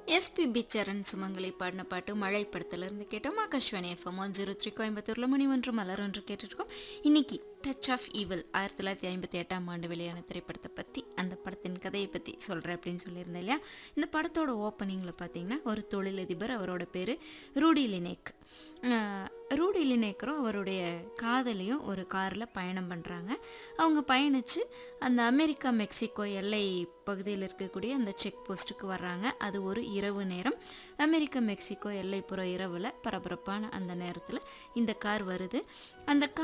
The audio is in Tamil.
எஸ்பிபி சரண் சுமங்கலி பாடின பாட்டு மழை படத்துலேருந்து கேட்டோம் Akashvani FM one zero three கோயம்புத்தூரில் மணி ஒன்று மலர் ஒன்று கேட்டுருக்கோம் இன்னைக்கு டச் ஆஃப் ஈவில் ஆயிரத்தி தொள்ளாயிரத்தி ஐம்பத்தி எட்டாம் ஆண்டு வெளியான திரைப்படத்தை பற்றி அந்த படத்தின் கதையை பற்றி சொல்கிறேன் அப்படின்னு சொல்லியிருந்தேன் இல்லையா இந்த படத்தோட ஓப்பனிங்கில் பார்த்தீங்கன்னா ஒரு தொழிலதிபர் அவரோட பேர் ரூடி லினேக் அஹ், ரூடி லினேக்கரும் அவருடைய காதலியும் ஒரு காரில் பயணம் பண்ணுறாங்க அவங்க பயணித்து அந்த அமெரிக்கா மெக்சிகோ எல்லை பகுதியில் இருக்கக்கூடிய அந்த செக் போஸ்ட்டுக்கு வர்றாங்க அது ஒரு இரவு நேரம் அமெரிக்கா மெக்சிகோ எல்லைப்புற இரவில் பரபரப்பான அந்த நேரத்தில் இந்த கார் வருது அந்த கார்